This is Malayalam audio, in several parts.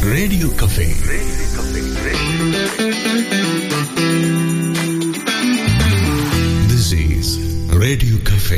radio cafe this is radio cafe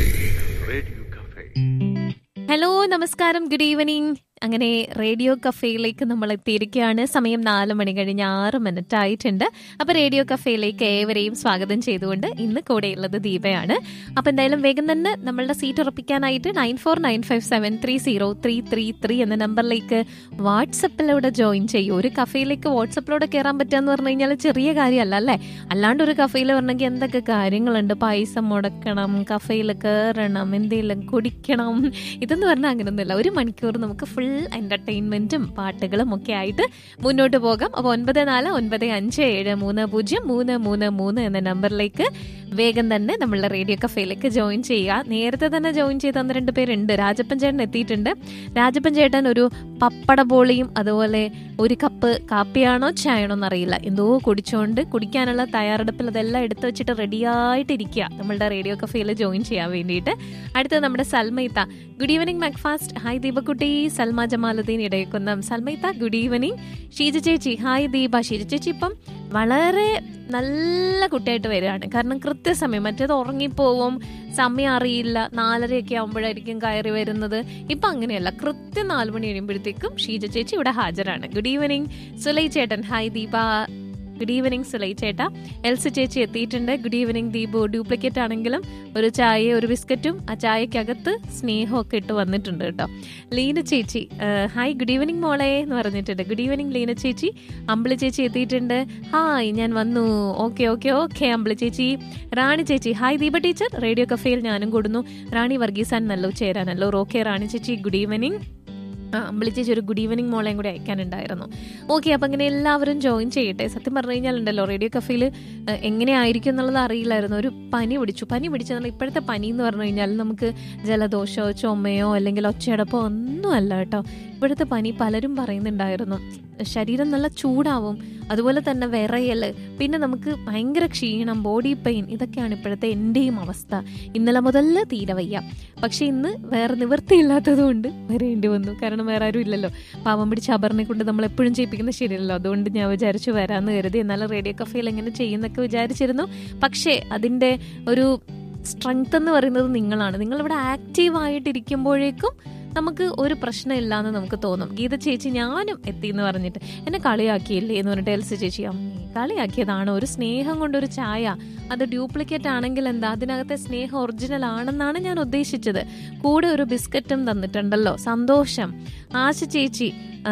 hello നമസ്കാരം ഗുഡ് ഈവനിങ് അങ്ങനെ റേഡിയോ കഫേയിലേക്ക് നമ്മൾ എത്തിയിരിക്കുകയാണ് സമയം നാല് മണി കഴിഞ്ഞ് ആറ് മിനിറ്റ് ആയിട്ടുണ്ട് അപ്പൊ റേഡിയോ കഫേയിലേക്ക് ഏവരെയും സ്വാഗതം ചെയ്തുകൊണ്ട് ഇന്ന് കൂടെയുള്ളത് ദീപയാണ് അപ്പൊ എന്തായാലും വേഗം തന്നെ നമ്മളുടെ സീറ്റ് ഉറപ്പിക്കാനായിട്ട് nine four nine five seven three zero three three three എന്ന നമ്പറിലേക്ക് വാട്സപ്പിലൂടെ ജോയിൻ ചെയ്യൂ ഒരു കഫേയിലേക്ക് വാട്സപ്പിലൂടെ കയറാൻ പറ്റുക എന്ന് പറഞ്ഞു കഴിഞ്ഞാൽ ചെറിയ കാര്യമല്ല അല്ലേ അല്ലാണ്ട് ഒരു കഫേയിൽ വരണമെങ്കിൽ എന്തൊക്കെ കാര്യങ്ങളുണ്ട് പൈസ മുടക്കണം കഫേയിൽ കയറണം എന്തെങ്കിലും കുടിക്കണം ഇതെന്ന് പറഞ്ഞാൽ അങ്ങനെയൊന്നുമില്ല ഒരു മണിക്കൂർ നമുക്ക് ഫുൾ എന്റർടൈൻമെന്റും പാട്ടുകളും ഒക്കെ ആയിട്ട് മുന്നോട്ട് പോകാം അപ്പോൾ ഒൻപത് നാല് ഒൻപത് അഞ്ച് ഏഴ് മൂന്ന് പൂജ്യം മൂന്ന് മൂന്ന് മൂന്ന് എന്ന നമ്പറിലേക്ക് വേഗം തന്നെ നമ്മളുടെ റേഡിയോ കഫേയിലേക്ക് ജോയിൻ ചെയ്യുക നേരത്തെ തന്നെ ജോയിൻ ചെയ്ത ഒന്ന് രണ്ട് പേരുണ്ട് രാജപ്പൻ ചേട്ടൻ എത്തിയിട്ടുണ്ട് രാജപ്പൻ ചേട്ടൻ ഒരു പപ്പട ബോളിയും അതുപോലെ ഒരു കപ്പ് കാപ്പിയാണോ ചായയാണോ എന്നറിയില്ല എന്തോ കുടിച്ചോണ്ട് കുടിക്കാനുള്ള തയ്യാറെടുപ്പിൽ അതെല്ലാം എടുത്തു വെച്ചിട്ട് റെഡിയായിട്ടിരിക്കുക നമ്മളുടെ റേഡിയോ കഫേയിൽ ജോയിൻ ചെയ്യാൻ വേണ്ടിയിട്ട് അടുത്തത് നമ്മുടെ സൽമൈത്ത ഗുഡ് ഈവനിങ് മാക്ഫാസ്റ്റ് ഹായ് ദീപക്കുട്ടി സൽമ ജമാലുദ്ദീൻ ഇടയക്കുന്നം സൽമൈത്ത ഗുഡ് ഈവനിങ് ഷീജ ചേച്ചി ഹായ് ദീപ ഷീജ ചേച്ചി ഇപ്പം വളരെ നല്ല കുട്ടിയായിട്ട് വരികയാണ് കാരണം കൃത്യസമയം മറ്റേത് ഉറങ്ങിപ്പോവും സമയം അറിയില്ല നാലരയൊക്കെ ആകുമ്പോഴായിരിക്കും കയറി വരുന്നത് ഇപ്പൊ അങ്ങനെയല്ല കൃത്യം നാല് മണി കഴിയുമ്പോഴത്തേക്കും ഷീജ ചേച്ചി ഇവിടെ ഹാജരാണ് ഗുഡ് ഈവനിങ് സുലൈ ചേട്ടൻ hi Deepa good evening Sulai ചേട്ട എൽസി ചേച്ചി എത്തിയിട്ടുണ്ട് ഗുഡ് ഈവനിങ് ദീപു ഡ്യൂപ്ലിക്കേറ്റ് ആണെങ്കിലും ഒരു ചായ ഒരു ബിസ്ക്കറ്റും ആ ചായക്കകത്ത് സ്നേഹമൊക്കെ ഇട്ട് വന്നിട്ടുണ്ട് കേട്ടോ ലീന ചേച്ചി ഹായ് ഗുഡ് ഈവനിങ് മോളെ എന്ന് പറഞ്ഞിട്ടുണ്ട് ഗുഡ് ഈവനിങ് ലീന ചേച്ചി അമ്പിളി ചേച്ചി എത്തിയിട്ടുണ്ട് ഹായ് ഞാൻ വന്നു ഓക്കെ ഓക്കെ ഓക്കെ അമ്പിളി ചേച്ചി റാണി ചേച്ചി ഹായ് ദീപ ടീച്ചർ റേഡിയോ കഫേയിൽ ഞാനും കൂടുന്നു റാണി വർഗീസാൻ നല്ലോ ചേരാനല്ലോ ഓക്കെ റാണി ചേച്ചി ഗുഡ് ഈവനിങ് ആ അമ്പിളി ചേച്ചി ഒരു ഗുഡ് ഈവനിങ് മോളെയും കൂടി അയക്കാനുണ്ടായിരുന്നു ഓക്കെ അപ്പം അങ്ങനെ എല്ലാവരും ജോയിൻ ചെയ്യട്ടെ സത്യം പറഞ്ഞു കഴിഞ്ഞാൽ ഉണ്ടല്ലോ റേഡിയോ കഫയിൽ എങ്ങനെയായിരിക്കും എന്നുള്ളത് അറിയില്ലായിരുന്നു ഒരു പനി പിടിച്ചു പനി പിടിച്ചെന്നാൽ ഇപ്പോഴത്തെ പനി എന്ന് പറഞ്ഞു കഴിഞ്ഞാൽ നമുക്ക് ജലദോഷമോ ചുമയോ അല്ലെങ്കിൽ ഒച്ചയടപ്പോ ഒന്നുമല്ല കേട്ടോ ഇപ്പോഴത്തെ പനി പലരും പറയുന്നുണ്ടായിരുന്നു ശരീരം നല്ല ചൂടാവും അതുപോലെ തന്നെ വിറയല് പിന്നെ നമുക്ക് ഭയങ്കര ക്ഷീണം ബോഡി പെയിൻ ഇതൊക്കെയാണ് ഇപ്പോഴത്തെ എൻ്റെയും അവസ്ഥ ഇന്നലെ മുതൽ തീരെ വയ്യ പക്ഷെ ഇന്ന് വേറെ നിവൃത്തിയില്ലാത്തത് കൊണ്ട് വരേണ്ടി വന്നു കാരണം വേറെ ആരും ഇല്ലല്ലോ പാവം പിടിച്ച് അപർണെ കൊണ്ട് നമ്മൾ എപ്പോഴും ചെയ്യിപ്പിക്കുന്നത് ശരിയല്ലല്ലോ അതുകൊണ്ട് ഞാൻ വിചാരിച്ചു വരാമെന്ന് കരുതി എന്നാലും റേഡിയോ കഫേയിൽ എങ്ങനെ ചെയ്യുന്നൊക്കെ വിചാരിച്ചിരുന്നു പക്ഷേ അതിൻ്റെ ഒരു സ്ട്രെങ്ത് എന്ന് പറയുന്നത് നിങ്ങളാണ് നിങ്ങളിവിടെ ആക്റ്റീവ് ആയിട്ടിരിക്കുമ്പോഴേക്കും നമുക്ക് ഒരു പ്രശ്നമില്ല എന്ന് നമുക്ക് തോന്നും ഗീത ചേച്ചി ഞാനും എത്തി എന്ന് പറഞ്ഞിട്ട് എന്നെ കളിയാക്കിയില്ലേ എന്ന് പറഞ്ഞിട്ട് എൽസി ചേച്ചി അമ്മേ കളിയാക്കിയതാണ് ഒരു സ്നേഹം കൊണ്ട് ഒരു ചായ അത് ഡ്യൂപ്ലിക്കേറ്റ് ആണെങ്കിൽ എന്താ അതിനകത്തെ സ്നേഹം ഒറിജിനൽ ആണെന്നാണ് ഞാൻ ഉദ്ദേശിച്ചത് കൂടെ ഒരു ബിസ്ക്കറ്റും തന്നിട്ടുണ്ടല്ലോ സന്തോഷം ആശ ചേച്ചി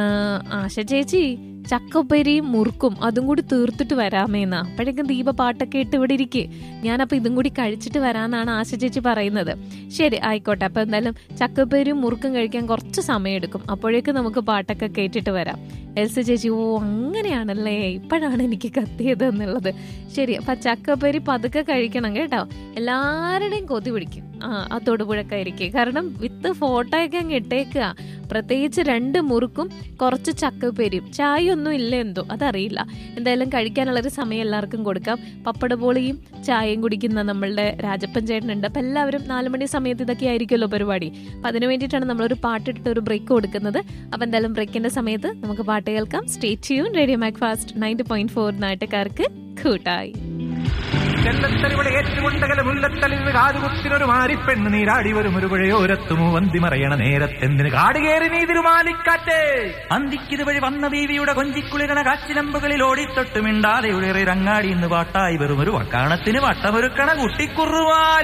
ആശ ചേച്ചി ചക്കപ്പരിയും മുറുക്കും അതും കൂടി തീർത്തിട്ട് വരാമേന്നാ അപ്പോഴേക്കും ദീപ പാട്ടൊക്കെ ഇട്ട് ഇവിടെ ഇരിക്കേ ഞാനപ്പോൾ ഇതും കൂടി കഴിച്ചിട്ട് വരാമെന്നാണ് ആശ ചേച്ചി പറയുന്നത് ശരി ആയിക്കോട്ടെ അപ്പോൾ എന്തായാലും ചക്കപ്പരിയും മുറുക്കും കഴിക്കാൻ കുറച്ച് സമയം എടുക്കും അപ്പോഴേക്കും നമുക്ക് പാട്ടൊക്കെ കേട്ടിട്ട് വരാം എൽസി ചേച്ചി ഓ അങ്ങനെയാണല്ലേ ഇപ്പോഴാണ് എനിക്ക് കത്തിയത് എന്നുള്ളത് ശരി അപ്പം ചക്കപ്പരി പതുക്കെ കഴിക്കണം കേട്ടോ എല്ലാവരുടെയും കൊതി പിടിക്കും ആ ആ തൊടുപുഴക്കായിരിക്കും കാരണം വിത്ത് ഫോട്ടോയൊക്കെ അങ്ങ് ഇട്ടേക്കുക പ്രത്യേകിച്ച് രണ്ട് മുറുക്കും കുറച്ച് ചക്കപ്പേരിയും ചായ ഒന്നും ഇല്ല എന്തോ അതറിയില്ല എന്തായാലും കഴിക്കാനുള്ളൊരു സമയം എല്ലാവർക്കും കൊടുക്കാം പപ്പടബോളിയും ചായയും കുടിക്കുന്ന നമ്മളുടെ രാജപ്പൻ ചേട്ടനുണ്ട് അപ്പം എല്ലാവരും നാല് മണി സമയത്ത് ഇതൊക്കെ ആയിരിക്കുമല്ലോ പരിപാടി അപ്പം അതിന് വേണ്ടിയിട്ടാണ് നമ്മളൊരു പാട്ടിട്ട് ഒരു ബ്രേക്ക് കൊടുക്കുന്നത് അപ്പം എന്തായാലും ബ്രേക്കിന്റെ സമയത്ത് നമുക്ക് പാട്ട് കേൾക്കാം സ്റ്റേറ്റ് ചെയ്യും radio Macfast ninety point four നാട്ടുകാർക്ക് കൂട്ടായി ചെല്ലത്തലിവിടെ ഏറ്റുകൊണ്ടകല മുല്ലത്തലിന് കാതുകുത്തിനൊരു മാരിപ്പെണ്ണ് നീരാടി വരും ഒരു പുഴയോരത്തു മൂവന്തി മറയണ നേരത്തെന്തിന് കാടുകേറി നീ തിരുമാലിക്കാറ്റ് അന്തിക്കിത് വഴി വന്ന ബീവിയുടെ കൊഞ്ചിക്കുളിരണ കാച്ചിലമ്പുകളിൽ ഓടിത്തൊട്ട് മിണ്ടാതെ ഉയറി രങ്ങാടി ഇന്ന് പാട്ടായി വെറും ഒരു വക്കാണത്തിന് വട്ടമൊരുക്കണ കുട്ടിക്കുറുവാൽ